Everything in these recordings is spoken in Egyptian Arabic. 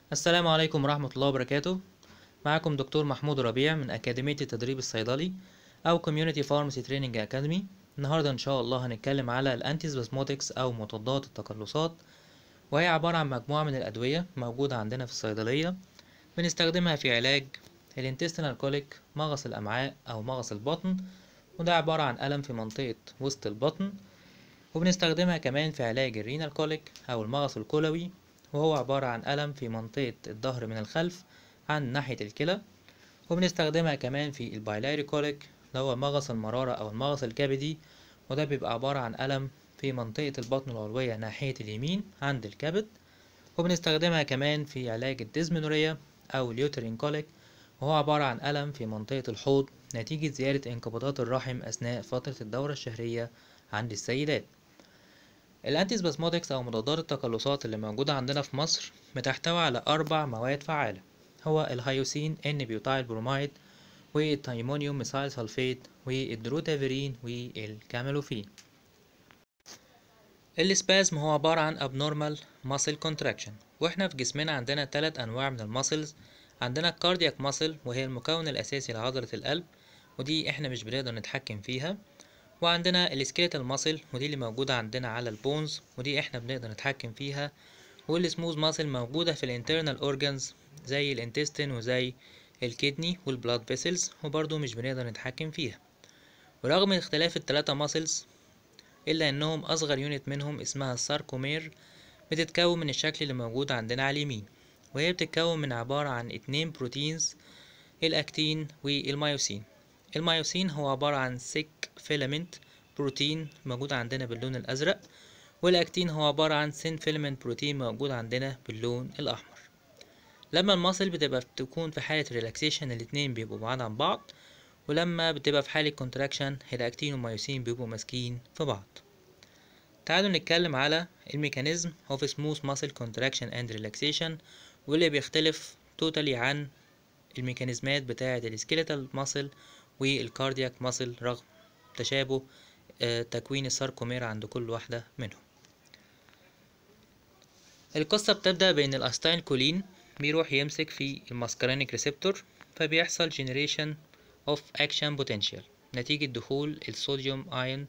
السلام عليكم ورحمة الله وبركاته معكم دكتور محمود ربيع من أكاديمية التدريب الصيدلي أو Community Pharmacy Training Academy النهاردة إن شاء الله هنتكلم على الأنتيسباسموتكس أو مضادات التقلصات وهي عبارة عن مجموعة من الأدوية موجودة عندنا في الصيدلية بنستخدمها في علاج الانتستينال كوليك مغص الأمعاء أو مغص البطن وده عبارة عن ألم في منطقة وسط البطن وبنستخدمها كمان في علاج الرينال كوليك أو المغص الكلوي وهو عبارة عن ألم في منطقة الظهر من الخلف عن ناحية الكلى وبنستخدمها كمان في البايلاري كوليك اللي هو مغص المرارة أو المغص الكبدي وده بيبقى عبارة عن ألم في منطقة البطن العلوية ناحية اليمين عند الكبد وبنستخدمها كمان في علاج الديزمنوريا أو اليوترين كوليك وهو عبارة عن ألم في منطقة الحوض نتيجة زيادة انقباضات الرحم أثناء فترة الدورة الشهرية عند السيدات الانتيسباسموتكس أو مضادات التقلصات اللي موجودة عندنا في مصر بتحتوي على أربع مواد فعالة هو الهيوسين ان بيوتايل برومايد والتايمونيوم ميثايل سلفيت والدروتافيرين والكاميلوفين السبازم هو عبارة عن abnormal muscle contraction واحنا في جسمنا عندنا تلات أنواع من الماسلز عندنا الكاردياك ماسل وهي المكون الأساسي لعضلة القلب ودي احنا مش بنقدر نتحكم فيها وعندنا السكيلتال ماسل ودي اللي موجودة عندنا على البونز ودي احنا بنقدر نتحكم فيها والسموث ماسل موجودة في الانترنال اورجانز زي الانتستين وزي الكدني والبلاد فيسلز وبرضه مش بنقدر نتحكم فيها ورغم اختلاف التلاتة ماسلز إلا إنهم أصغر يونت منهم اسمها الساركومير بتتكون من الشكل اللي موجود عندنا على اليمين وهي بتتكون من عبارة عن اتنين بروتينز الأكتين والمايوسين المايوسين هو عبارة عن سيك فيلامنت بروتين موجود عندنا باللون الأزرق والأكتين هو عبارة عن سين فيلامنت بروتين موجود عندنا باللون الأحمر لما المصل بتبقى بتكون في حالة ريلاكسيشن الاتنين بيبقوا بعاد عن بعض ولما بتبقى في حالة كونتراكشن الأكتين والمايوسين بيبقوا ماسكين في بعض تعالوا نتكلم على الميكانيزم of smooth muscle contraction and relaxation واللي بيختلف توتالي عن الميكانيزمات بتاعة السكيلتال ماسل والكاردياك ماسل رغم تشابه تكوين الساركومير عند كل واحدة منهم القصة بتبدأ بأن الأستايل كولين بيروح يمسك في الماسكارينيك ريسبتور فبيحصل generation of action potential نتيجة دخول الصوديوم ايون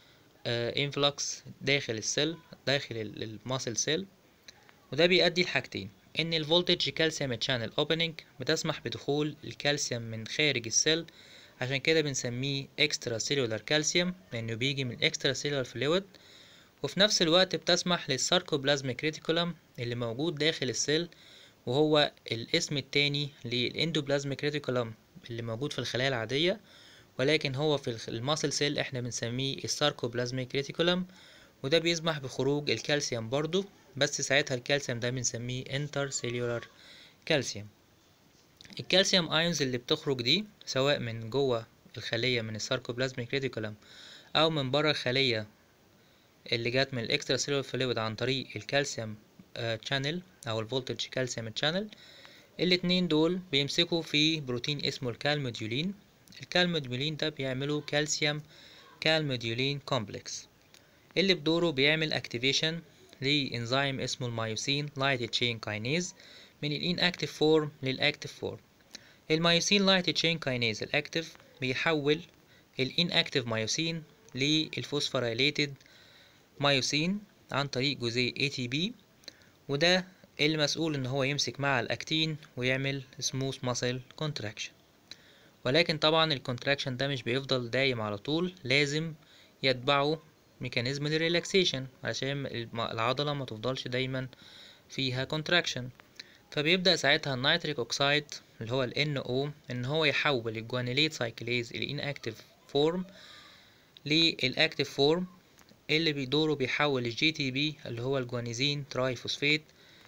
انفلوكس داخل السيل داخل الماسل سيل وده بيؤدي لحاجتين ان الفولتج كالسيوم تشانل اوبننج بتسمح بدخول الكالسيوم من خارج السيل عشان كده بنسميه اكسترا سيلولار كالسيوم لانه بيجي من اكسترا سيلولار فلويد وفي نفس الوقت بتسمح للساركوبلازميك ريتيكولم اللي موجود داخل السيل وهو الاسم التاني للاندوبلازميك ريتيكولم اللي موجود في الخلايا العادية ولكن هو في الماسل سيل احنا بنسميه الساركوبلازميك ريتيكولم وده بيسمح بخروج الكالسيوم برضو بس ساعتها الكالسيوم ده بنسميه انتر سيلولار كالسيوم الكالسيوم ايونز اللي بتخرج دي سواء من جوه الخلية من الساركوبلازميك ريتيكولم او من بره الخلية اللي جات من الاكسترا سيلولار فلويد عن طريق الكالسيوم تشانل او الفولتج كالسيوم تشانل الاتنين دول بيمسكوا في بروتين اسمه الكالموديولين الكالموديولين ده بيعملوا كالسيوم كالموديولين كومبلكس اللي بدوره بيعمل اكتيفيشن لانزيم اسمه المايوسين لايت تشين كاينيز من الان اكتيف فورم للاكتيف فورم المايوسين لايت تشين كاينيز الاكتيف بيحول الان اكتيف مايوسين للفوسفوريليتد مايوسين عن طريق جزيء ATP وده المسؤول ان هو يمسك مع الاكتين ويعمل سموث ماسل كونتراكشن ولكن طبعا الكونتراكشن ده مش بيفضل دايم على طول لازم يتبعه ميكانيزم الريلاكسيشن عشان العضلة ما تفضلش دايما فيها كونتراكشن فبيبدأ ساعتها النيتريك اوكسايد اللي هو ال NO ان هو يحول الجوانيليت سايكليز الانأكتيف فورم للاكتيف فورم اللي بيدوره بيحول الجي تي بي اللي هو الجوانيزين تراي فوسفات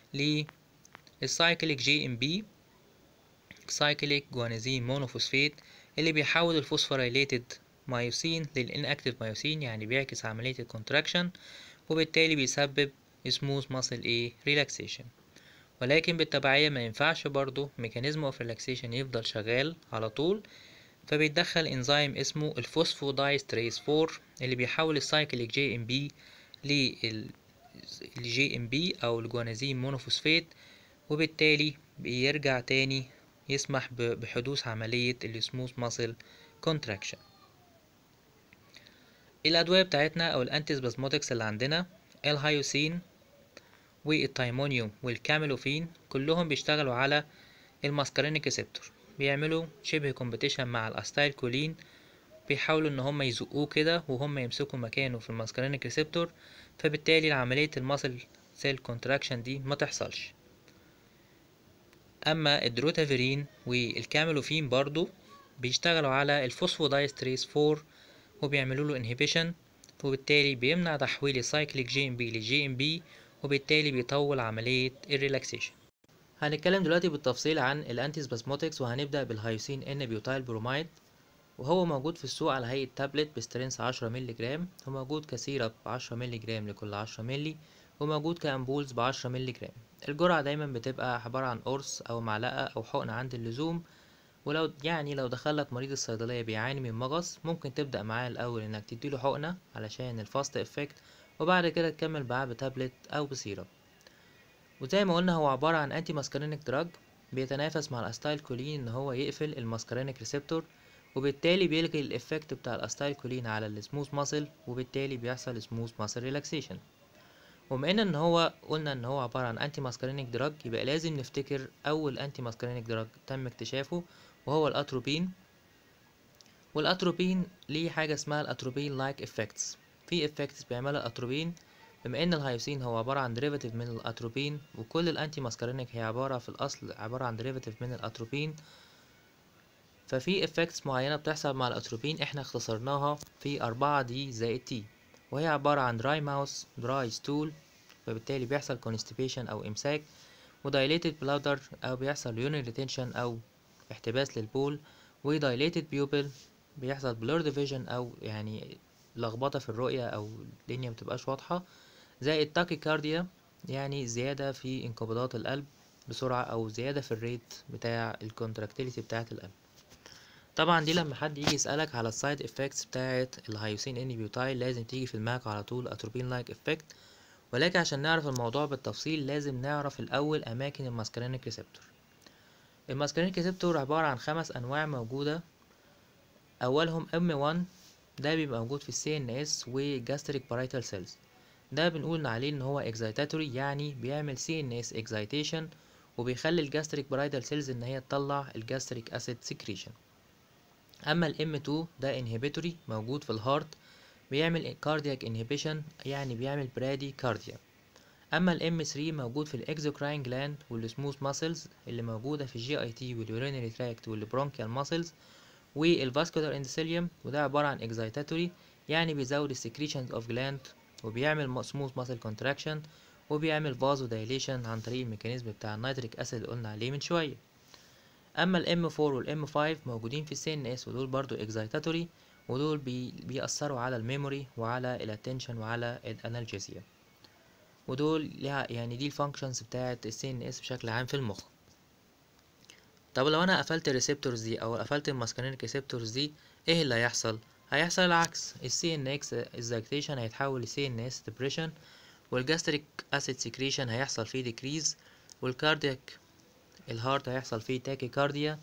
للسايكليك جي ام بي سايكليك جوانيزين مونوفوسفات اللي بيحول الفوسفوريليتد مايوسين للانأكتيف مايوسين يعني بيعكس عملية الكونتراكشن وبالتالي بيسبب سموث ماسل ايه ريلاكسيشن ولكن بالتبعية ما ينفعش برضو ميكانيزم اوف ريلاكسيشن يفضل شغال على طول فبيتدخل انزيم اسمه الفوسفودايستريز 4 اللي بيحول السايكليك جي ام بي للجي ام بي او الجوانازين مونوفوسفات وبالتالي بيرجع تاني يسمح ب- بحدوث عملية السموث ماسل كونتراكشن الأدوية بتاعتنا أو الأنتيسبازموتكس اللي عندنا الهايوسين والتايمونيوم والكاميلوفين كلهم بيشتغلوا على الماسكارينيك ريسبتور بيعملوا شبه كومبيتيشن مع الاستايل كولين بيحاولوا ان هم يزقوه كده وهم يمسكوا مكانه في الماسكارينيك ريسبتور فبالتالي عملية الماسل سيل كونتراكشن دي ما تحصلش اما الدروتافيرين والكاميلوفين برضو بيشتغلوا على الفوسفودايستريس 4 وبيعملوا له انهبيشن وبالتالي بيمنع تحويل السايكليك جي ام بي لجي ام بي وبالتالي بيطول عملية الريلاكسيشن هنتكلم دلوقتي بالتفصيل عن الانتي سباسموتكس وهنبدأ بالهايوسين ان بيوتايل برومايد وهو موجود في السوق على هيئة تابلت بسترينس عشرة مللي جرام وموجود كسيرب عشرة مللي جرام لكل عشرة مللي وموجود كأمبولز بعشرة مللي جرام الجرعة دايما بتبقى عبارة عن قرص أو معلقة أو حقنة عند اللزوم ولو يعني لو دخلك مريض الصيدلية بيعاني من مغص ممكن تبدأ معاه الأول إنك تديله حقنة علشان الفاست افكت وبعد كده تكمل معاه بتابلت أو بسيرب وزي ما قلنا هو عبارة عن انتي ماسكارينيك دراج بيتنافس مع الاستايل كولين ان هو يقفل الماسكارينيك ريسبتور وبالتالي بيلغي الافكت بتاع الاستايل كولين على السموث ماسل وبالتالي بيحصل سموث ماسل ريلاكسيشن وبما ان ان هو قلنا ان هو عبارة عن انتي ماسكارينيك دراج يبقى لازم نفتكر اول انتي ماسكارينيك دراج تم اكتشافه وهو الاتروبين والاتروبين ليه حاجة اسمها الاتروبين لايك افكتس في افكتس بيعملها الاتروبين بما ان الهيوسين هو عبارة عن ديريفاتيف من الاتروبين وكل الانتي ماسكارينيك هي عبارة في الاصل عبارة عن ديريفاتيف من الاتروبين ففي افكتس معينة بتحصل مع الاتروبين احنا اختصرناها في أربعة دي زائد تي وهي عبارة عن دراي ماوس دراي ستول فبالتالي بيحصل constipation او امساك ودايليتد بلادر او بيحصل urinary retention او احتباس للبول ودايليتد بيوبل بيحصل blurred vision او يعني لخبطة في الرؤية او الدنيا متبقاش واضحة زائد تاكيكارديا يعني زيادة في انقباضات القلب بسرعة او زيادة في الريت بتاع الكونتراكتيليتي بتاعة القلب طبعا دي لما حد يجي يسألك على السايد افكتس بتاعة الهيوسين ان بيوتايل لازم تيجي في دماغك على طول اتروبين لايك افكت ولكن عشان نعرف الموضوع بالتفصيل لازم نعرف الاول اماكن الماسكارينيك ريسبتور الماسكارينيك ريسبتور عبارة عن خمس انواع موجودة اولهم ام 1 ده بيبقى موجود في السي ان اس وجاستريك بارايتال سيلز ده بنقول عليه ان هو اكزايتاتوري يعني بيعمل سي ان اس اكزايتيشن وبيخلي الجاستريك بارايتال سيلز ان هي تطلع الجاستريك اسيد سكريشن اما الام 2 ده انهبيتوري موجود في الهارت بيعمل كاردياك انهبيشن يعني بيعمل برادي كارديا اما الام 3 موجود في الاكزوكراين جلاند والسموث ماسلز اللي موجوده في الجي اي تي واليورينري تراكت والبرونكيال ماسلز والفاسكولار اندثيليوم وده عباره عن اكزايتاتوري يعني بيزود السكريشنز اوف جلاند وبيعمل سموث ماسل كونتراكشن وبيعمل فازو دايليشن عن طريق الميكانيزم بتاع النيتريك اسيد اللي قلنا عليه من شويه اما الام 4 والام 5 موجودين في السي ان اس ودول برضو اكزايتاتوري ودول بي بيأثروا على الميموري وعلى الاتنشن وعلى الانالجيزيا ودول ليها يعني دي الفانكشنز بتاعه السي ان اس بشكل عام في المخ طب لو انا قفلت الريسبتورز دي او قفلت الماسكارينيك ريسبتورز دي ايه اللي هيحصل هيحصل العكس السي ان اكس اكزايتيشن هيتحول لسي ان اس ديبريشن والجاستريك اسيد سكريشن هيحصل فيه ديكريز والكاردياك الهارت هيحصل فيه تاكيكارديا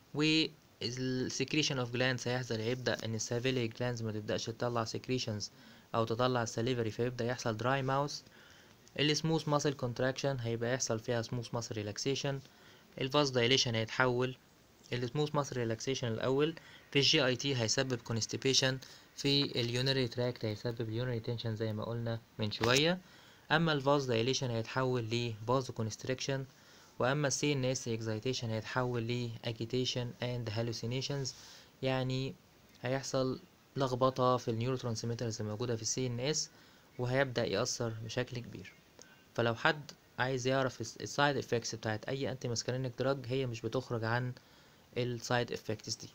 والسكريشن اوف جلاندز هيحصل هيبدا ان السافيلي جلاندز ما تبداش تطلع سكريشنز او تطلع السليفري فيبدا يحصل دراي ماوس السموث ماسل كونتراكشن هيبقى يحصل فيها سموث ماسل ريلاكسيشن الفاز دايليشن هيتحول السموث ماسل ريلاكسيشن الاول في الجي اي تي هيسبب كونستيبيشن في اليونري تراكت هيسبب اليونري تنشن زي ما قلنا من شويه اما الفاز دايليشن هيتحول لفازو كونستريكشن واما السي ان اس اكزايتيشن هيتحول ل agitation and hallucinations يعني هيحصل لخبطه في النيورو ترانسميترز الموجوده في السي ان اس وهيبدا ياثر بشكل كبير فلو حد عايز يعرف السايد افكتس بتاعت اي انتي ماسكارينيك دراج هي مش بتخرج عن السايد افكتس دي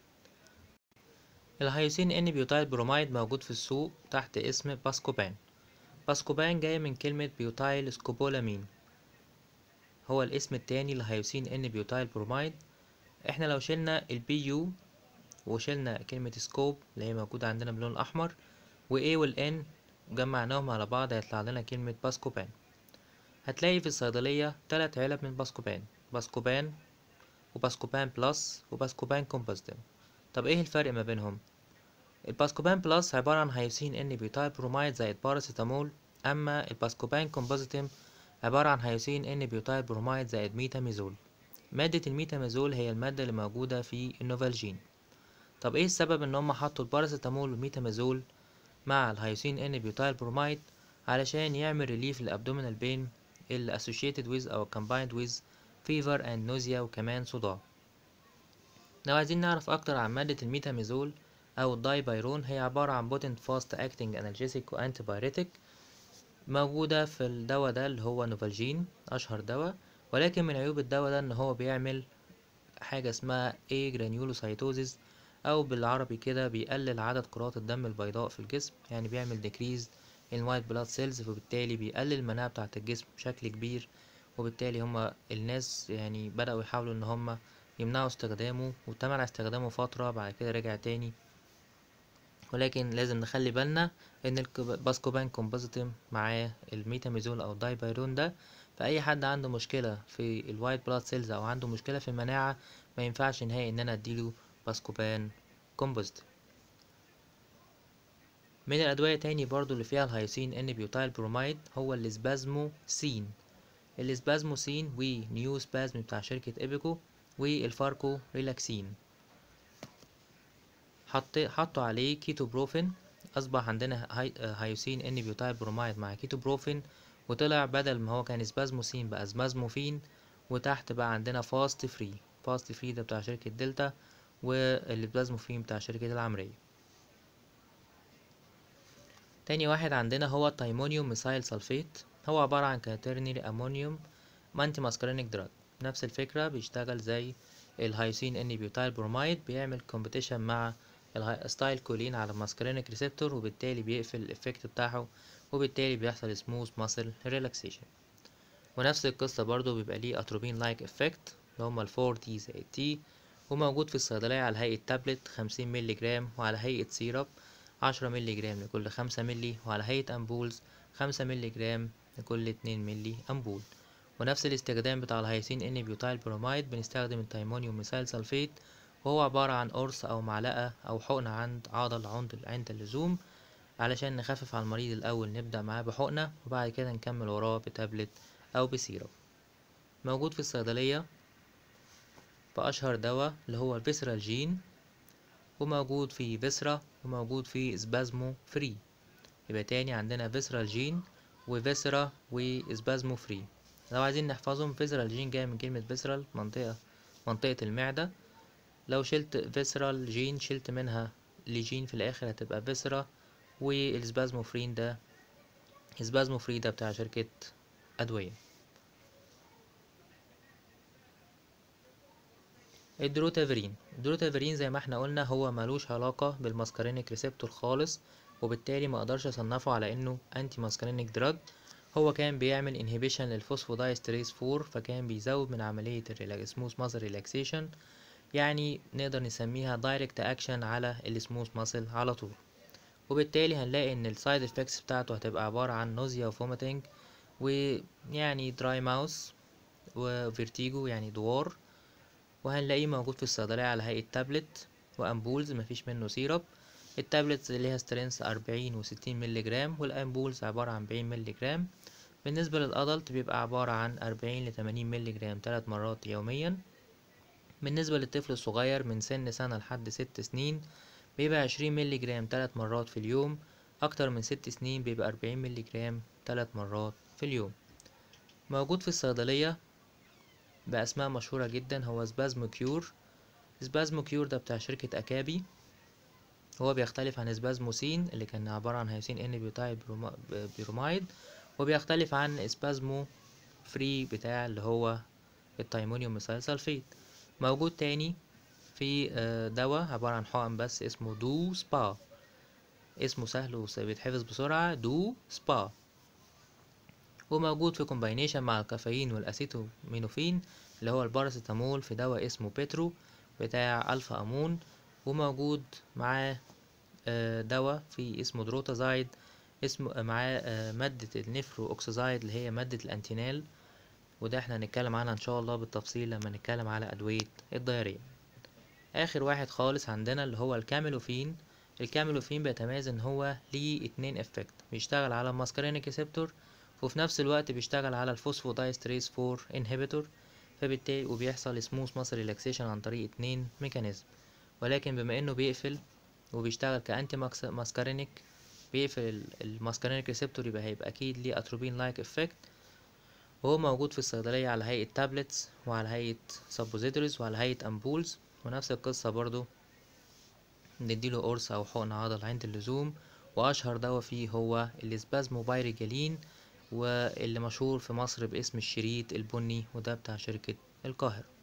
الهيوسين ان بيوتايل برومايد موجود في السوق تحت اسم باسكوبان باسكوبان جاي من كلمة بيوتايل سكوبولامين هو الاسم التاني لهيوسين ان بيوتايل برومايد احنا لو شلنا البي يو وشلنا كلمة سكوب اللي هي موجودة عندنا باللون الأحمر و A وال N جمعناهم على بعض هيطلع لنا كلمة باسكوبان هتلاقي في الصيدلية تلات علب من باسكوبان باسكوبان وباسكوبان بلس وباسكوبان كومبوزيتيم طب ايه الفرق ما بينهم الباسكوبان بلس عبارة عن هيوسين ان بيوتايل برومايد زائد باراسيتامول اما الباسكوبان كومبوزيتيم عبارة عن هيوسين ان بيوتايل برومايد زائد ميتاميزول مادة الميتاميزول هي المادة اللي موجودة في النوفالجين طب ايه السبب ان هم حطوا الباراسيتامول والميتاميزول مع الهيوسين ان بيوتايل برومايد علشان يعمل ريليف للابدومينال بين اللي associated with او combined with fever and nausea وكمان صداع لو عايزين نعرف اكتر عن مادة الميتاميزول او الدايبايرون هي عبارة عن potent fast acting analgesic و antipyretic موجودة في الدواء ده اللي هو نوفالجين اشهر دواء ولكن من عيوب الدواء ده ان هو بيعمل حاجة اسمها A granulocytosis او بالعربي كده بيقلل عدد كرات الدم البيضاء في الجسم يعني بيعمل decrease in white blood cells وبالتالي بيقلل المناعة بتاعة الجسم بشكل كبير وبالتالي هما الناس يعني بدأوا يحاولوا ان هما يمنعوا استخدامه وتمنع استخدامه فترة بعد كده رجع تاني ولكن لازم نخلي بالنا ان الباسكوبان كومبوزيتيم معاه الميتاميزول او الدايبايرون ده فاي حد عنده مشكلة في الوايت بلاد سيلز او عنده مشكلة في المناعة ما ينفعش نهائي ان انا اديله باسكوبان كومبوزيتيم من الأدوية تاني برضو اللي فيها الهيوسين ان بيوتايل برومايد هو الاسبازموسين الاسبازموسين ونيو سبازم بتاع شركة ايبيكو والفاركو ريلاكسين حط حطوا عليه كيتو بروفين اصبح عندنا هاي... هيوسين ان بيوتايل برومايد مع كيتو بروفين وطلع بدل ما هو كان اسبازموسين بقى اسبازموفين وتحت بقى عندنا فاست فري فاست فري ده بتاع شركة دلتا والاسبازموفين بتاع شركة العمرية تاني واحد عندنا هو التايمونيوم ميثايل سلفيت هو عبارة عن كاترنري امونيوم مانتي ماسكرينيك دراج نفس الفكرة بيشتغل زي الهيوسين ان بيوتايل برومايد بيعمل كومبيتيشن مع الستايل كولين على الماسكرينيك ريسبتور وبالتالي بيقفل الافكت بتاعه وبالتالي بيحصل سموث ماسل ريلاكسيشن ونفس القصة برضو بيبقى ليه اتروبين لايك افكت اللي هما الفور تي زائد تي وموجود في الصيدلية على هيئة تابلت خمسين ملي جرام وعلى هيئة سيرب عشرة ملي جرام لكل خمسة ملي وعلى هيئة أمبولز خمسة ملي جرام لكل اتنين ملي أمبول ونفس الاستخدام بتاع الهيسين ان بيوتايل برومايد بنستخدم التيمونيوم ميثايل سلفيت وهو عبارة عن قرص أو معلقة أو حقنة عند عضل عند عند اللزوم علشان نخفف على المريض الأول نبدأ معاه بحقنة وبعد كده نكمل وراه بتابلت أو بسيرب موجود في الصيدلية بأشهر دواء اللي هو الفيسرال جين وموجود في فيسرا وموجود في سبازمو فري يبقى تاني عندنا فيسرال جين وفيسرا وسبازمو فري لو عايزين نحفظهم فيسرال جين جاي من كلمة فيسرال منطقة منطقة المعدة لو شلت فيسرال جين شلت منها لجين في الآخر هتبقى فيسرا والسبازموفرين ده سبازموفري ده بتاع شركة أدوية الدروتافرين الدروتافرين زي ما احنا قلنا هو ملوش علاقة بالماسكارينيك ريسبتور خالص وبالتالي ما اقدرش اصنفه على انه انتي ماسكارينيك دراج هو كان بيعمل انهبيشن للفوسفودايستريز 4 فكان بيزود من عملية السموث ماسل ريلاكسيشن يعني نقدر نسميها دايركت اكشن على السموث ماسل على طول وبالتالي هنلاقي ان السايد افكتس بتاعته هتبقى عبارة عن نوزيا وفوميتنج ويعني دراي ماوس وفيرتيجو يعني دوار وهنلاقيه موجود في الصيدلية على هيئة تابلت وأمبولز مفيش منه سيرب التابلتس اللي ليها سترينث أربعين وستين ملي جرام والأمبولز عبارة عن أربعين ملي جرام بالنسبة للأدلت بيبقى عبارة عن أربعين لتمانين ملي جرام تلات مرات يوميا بالنسبة للطفل الصغير من سن سنة لحد ست سنين بيبقى عشرين ملي جرام تلات مرات في اليوم أكتر من ست سنين بيبقى أربعين ملي جرام تلات مرات في اليوم موجود في الصيدلية بأسماء مشهورة جدا هو سبازمو كيور سبازمو كيور ده بتاع شركة أكابي هو بيختلف عن سبازموسين اللي كان عبارة عن هيوسين ان بيوتايل بيرومايد وبيختلف عن سبازمو فري بتاع اللي هو التيمونيوم ميثايل سلفيت موجود تاني في دواء عبارة عن حقن بس اسمه دو سبا اسمه سهل وبيتحفظ بسرعة دو سبا وموجود في كومباينيشن مع الكافيين والاسيتومينوفين اللي هو الباراسيتامول في دواء اسمه بيترو بتاع الفا امون وموجود معاه دواء في اسمه دروتازايد اسمه معاه آه، مادة النفرو اوكسيزايد اللي هي مادة الانتينال وده احنا هنتكلم عنها ان شاء الله بالتفصيل لما نتكلم على ادوية الضيارية اخر واحد خالص عندنا اللي هو الكاميلوفين الكاميلوفين بيتميز ان هو ليه اتنين افكت بيشتغل على الماسكارينيك ريسبتور وفي نفس الوقت بيشتغل على الفوسفودايستريز 4 انهبيتور فبالتالي وبيحصل سموث ماسل ريلاكسيشن عن طريق اتنين ميكانيزم ولكن بما انه بيقفل وبيشتغل كانتي ماسكارينيك بيقفل الماسكارينيك ريسبتور يبقى هيبقى اكيد ليه اتروبين لايك افكت وهو موجود في الصيدلية على هيئة تابلتس وعلى هيئة سبوزيتوريز وعلى هيئة امبولز ونفس القصة برضو نديله قرص او حقن عضل عند اللزوم واشهر دواء فيه هو الاسبازموبايريجالين واللي مشهور في مصر باسم الشريط البني وده بتاع شركة القاهرة